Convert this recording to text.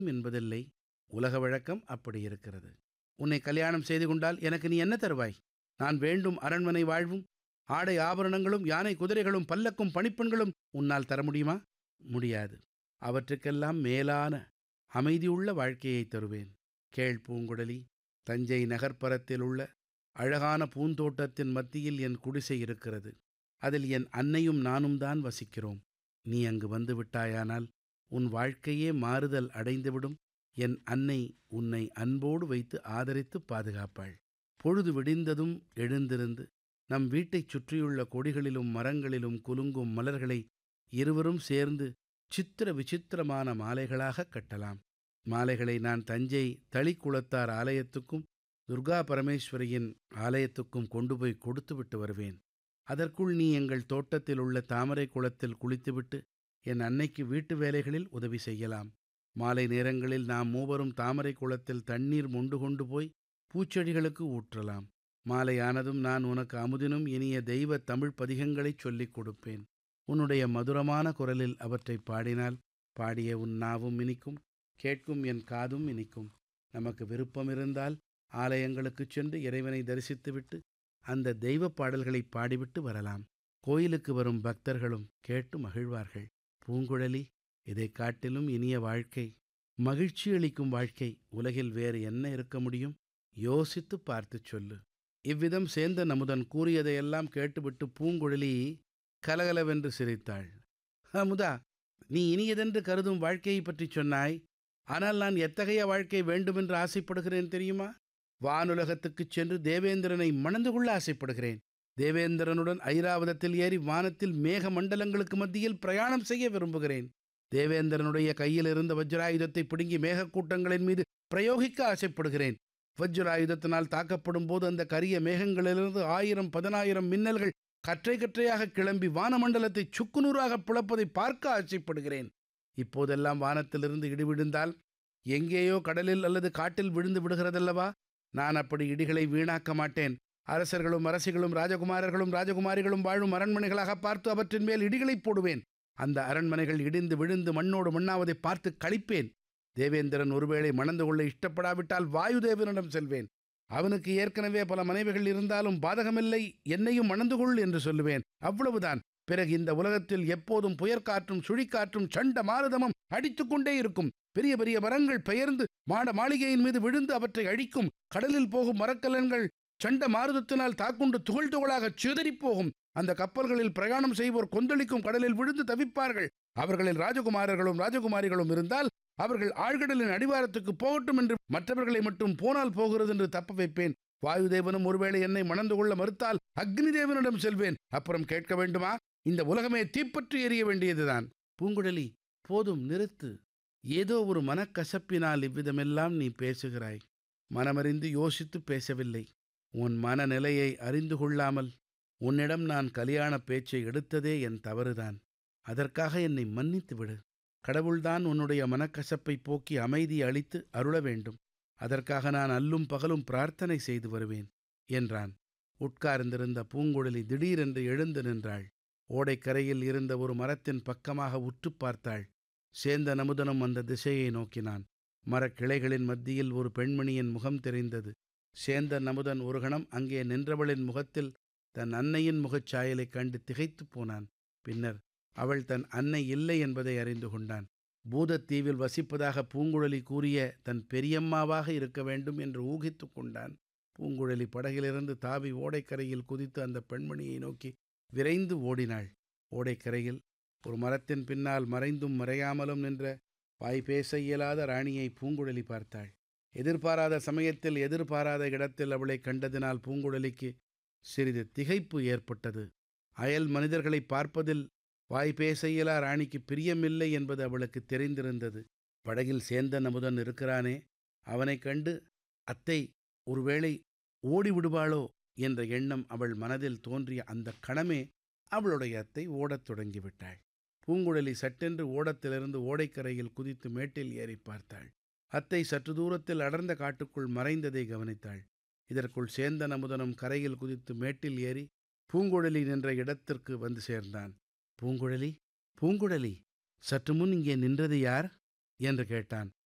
என்பதில்லை உலக வழக்கம் அப்படி இருக்கிறது உன்னை கல்யாணம் செய்து கொண்டால் எனக்கு நீ என்ன தருவாய் நான் வேண்டும் அரண்மனை வாழ்வும் ஆடை ஆபரணங்களும் யானை குதிரைகளும் பல்லக்கும் பணிப்பெண்களும் உன்னால் தர முடியுமா முடியாது அவற்றுக்கெல்லாம் மேலான அமைதியுள்ள வாழ்க்கையை தருவேன் கேள் பூங்குழலி தஞ்சை நகர்ப்புறத்தில் உள்ள அழகான பூந்தோட்டத்தின் மத்தியில் என் குடிசை இருக்கிறது அதில் என் அன்னையும் நானும் தான் வசிக்கிறோம் நீ அங்கு வந்து விட்டாயானால் உன் வாழ்க்கையே மாறுதல் அடைந்துவிடும் என் அன்னை உன்னை அன்போடு வைத்து ஆதரித்து பாதுகாப்பாள் பொழுது விடிந்ததும் எழுந்திருந்து நம் வீட்டைச் சுற்றியுள்ள கொடிகளிலும் மரங்களிலும் குலுங்கும் மலர்களை இருவரும் சேர்ந்து சித்திர விசித்திரமான மாலைகளாக கட்டலாம் மாலைகளை நான் தஞ்சை தளிக்குளத்தார் ஆலயத்துக்கும் துர்கா பரமேஸ்வரியின் ஆலயத்துக்கும் கொண்டு போய் கொடுத்துவிட்டு வருவேன் அதற்குள் நீ எங்கள் தோட்டத்தில் உள்ள தாமரை குளத்தில் குளித்துவிட்டு என் அன்னைக்கு வீட்டு வேலைகளில் உதவி செய்யலாம் மாலை நேரங்களில் நாம் மூவரும் தாமரை குளத்தில் தண்ணீர் மொண்டு கொண்டு போய் பூச்செடிகளுக்கு ஊற்றலாம் மாலையானதும் நான் உனக்கு அமுதினும் இனிய தெய்வ தமிழ் பதிகங்களைச் சொல்லிக் கொடுப்பேன் உன்னுடைய மதுரமான குரலில் அவற்றை பாடினால் பாடிய உன் நாவும் இனிக்கும் கேட்கும் என் காதும் இனிக்கும் நமக்கு விருப்பம் இருந்தால் ஆலயங்களுக்குச் சென்று இறைவனை தரிசித்துவிட்டு அந்த தெய்வ பாடல்களை பாடிவிட்டு வரலாம் கோயிலுக்கு வரும் பக்தர்களும் கேட்டு மகிழ்வார்கள் பூங்குழலி இதைக் காட்டிலும் இனிய வாழ்க்கை மகிழ்ச்சி அளிக்கும் வாழ்க்கை உலகில் வேறு என்ன இருக்க முடியும் யோசித்து பார்த்துச் சொல்லு இவ்விதம் சேந்த நமுதன் கூறியதையெல்லாம் கேட்டுவிட்டு பூங்குழலி கலகலவென்று சிரித்தாள் அமுதா நீ இனியதென்று கருதும் வாழ்க்கையை பற்றி சொன்னாய் ஆனால் நான் எத்தகைய வாழ்க்கை வேண்டுமென்று ஆசைப்படுகிறேன் தெரியுமா வானுலகத்துக்குச் சென்று தேவேந்திரனை மணந்து கொள்ள ஆசைப்படுகிறேன் தேவேந்திரனுடன் ஐராவதத்தில் ஏறி வானத்தில் மேக மண்டலங்களுக்கு மத்தியில் பிரயாணம் செய்ய விரும்புகிறேன் தேவேந்திரனுடைய கையில் இருந்த வஜ்ராயுதத்தை பிடுங்கி மேகக்கூட்டங்களின் மீது பிரயோகிக்க ஆசைப்படுகிறேன் வஜ்ராயுதத்தினால் தாக்கப்படும் போது அந்த கரிய மேகங்களிலிருந்து ஆயிரம் பதினாயிரம் மின்னல்கள் கற்றை கற்றையாக கிளம்பி வானமண்டலத்தை சுக்குநூறாக பிளப்பதை பார்க்க ஆசைப்படுகிறேன் இப்போதெல்லாம் வானத்திலிருந்து இடி விழுந்தால் எங்கேயோ கடலில் அல்லது காட்டில் விழுந்து விடுகிறதல்லவா நான் அப்படி இடிகளை வீணாக்க மாட்டேன் அரசர்களும் அரசிகளும் ராஜகுமாரர்களும் ராஜகுமாரிகளும் வாழும் அரண்மனைகளாக பார்த்து அவற்றின் மேல் இடிகளை போடுவேன் அந்த அரண்மனைகள் இடிந்து விழுந்து மண்ணோடு மண்ணாவதை பார்த்து கழிப்பேன் தேவேந்திரன் ஒருவேளை மணந்து கொள்ள இஷ்டப்படாவிட்டால் வாயுதேவனிடம் செல்வேன் அவனுக்கு ஏற்கனவே பல மனைவிகள் இருந்தாலும் பாதகமில்லை என்னையும் மணந்து கொள் என்று சொல்லுவேன் அவ்வளவுதான் பிறகு இந்த உலகத்தில் எப்போதும் புயற்காற்றும் சுழிக்காற்றும் சண்ட மாருதமும் அடித்துக்கொண்டே இருக்கும் பெரிய பெரிய மரங்கள் பெயர்ந்து மாட மாளிகையின் மீது விழுந்து அவற்றை அழிக்கும் கடலில் போகும் மரக்கலன்கள் சண்ட மாருதத்தினால் தாக்குண்டு துகள் துகளாக சிதறிப் போகும் அந்த கப்பல்களில் பிரயாணம் செய்வோர் கொந்தளிக்கும் கடலில் விழுந்து தவிப்பார்கள் அவர்களில் ராஜகுமாரர்களும் ராஜகுமாரிகளும் இருந்தால் அவர்கள் ஆழ்கடலின் அடிவாரத்துக்கு போகட்டும் என்று மற்றவர்களை மட்டும் போனால் போகிறது என்று தப்ப வைப்பேன் வாயுதேவனும் ஒருவேளை என்னை மணந்து கொள்ள மறுத்தால் அக்னி தேவனிடம் செல்வேன் அப்புறம் கேட்க வேண்டுமா இந்த உலகமே தீப்பற்றி எரிய வேண்டியதுதான் பூங்குழலி போதும் நிறுத்து ஏதோ ஒரு மனக்கசப்பினால் இவ்விதமெல்லாம் நீ பேசுகிறாய் மனமறிந்து யோசித்து பேசவில்லை உன் மனநிலையை அறிந்து கொள்ளாமல் உன்னிடம் நான் கல்யாண பேச்சை எடுத்ததே என் தவறுதான் அதற்காக என்னை மன்னித்து விடு கடவுள்தான் உன்னுடைய மனக்கசப்பை போக்கி அமைதி அளித்து அருள வேண்டும் அதற்காக நான் அல்லும் பகலும் பிரார்த்தனை செய்து வருவேன் என்றான் உட்கார்ந்திருந்த பூங்குழலி திடீரென்று எழுந்து நின்றாள் ஓடைக்கரையில் இருந்த ஒரு மரத்தின் பக்கமாக உற்று பார்த்தாள் சேந்த நமுதனும் அந்த திசையை நோக்கினான் மரக்கிளைகளின் மத்தியில் ஒரு பெண்மணியின் முகம் தெரிந்தது சேந்த நமுதன் ஒரு கணம் அங்கே நின்றவளின் முகத்தில் தன் அன்னையின் முகச்சாயலைக் கண்டு திகைத்துப் போனான் பின்னர் அவள் தன் அன்னை இல்லை என்பதை அறிந்து கொண்டான் பூதத்தீவில் வசிப்பதாக பூங்குழலி கூறிய தன் பெரியம்மாவாக இருக்க வேண்டும் என்று ஊகித்து கொண்டான் பூங்குழலி படகிலிருந்து தாவி ஓடைக்கரையில் குதித்து அந்த பெண்மணியை நோக்கி விரைந்து ஓடினாள் ஓடைக்கரையில் ஒரு மரத்தின் பின்னால் மறைந்தும் மறையாமலும் நின்ற வாய் பேச இயலாத ராணியை பூங்குழலி பார்த்தாள் எதிர்பாராத சமயத்தில் எதிர்பாராத இடத்தில் அவளை கண்டதினால் பூங்குழலிக்கு சிறிது திகைப்பு ஏற்பட்டது அயல் மனிதர்களை பார்ப்பதில் வாய் பேச இயலா ராணிக்கு பிரியமில்லை என்பது அவளுக்கு தெரிந்திருந்தது படகில் சேந்த நமுதன் இருக்கிறானே அவனைக் கண்டு அத்தை ஒருவேளை ஓடி விடுவாளோ என்ற எண்ணம் அவள் மனதில் தோன்றிய அந்த கணமே அவளுடைய அத்தை ஓடத் தொடங்கிவிட்டாள் பூங்குழலி சட்டென்று ஓடத்திலிருந்து ஓடைக்கரையில் குதித்து மேட்டில் ஏறி பார்த்தாள் அத்தை சற்று தூரத்தில் அடர்ந்த காட்டுக்குள் மறைந்ததை கவனித்தாள் இதற்குள் சேந்த நமுதனும் கரையில் குதித்து மேட்டில் ஏறி பூங்குழலி நின்ற இடத்திற்கு வந்து சேர்ந்தான் பூங்குழலி பூங்குழலி சற்று முன் இங்கே நின்றது யார் என்று கேட்டான்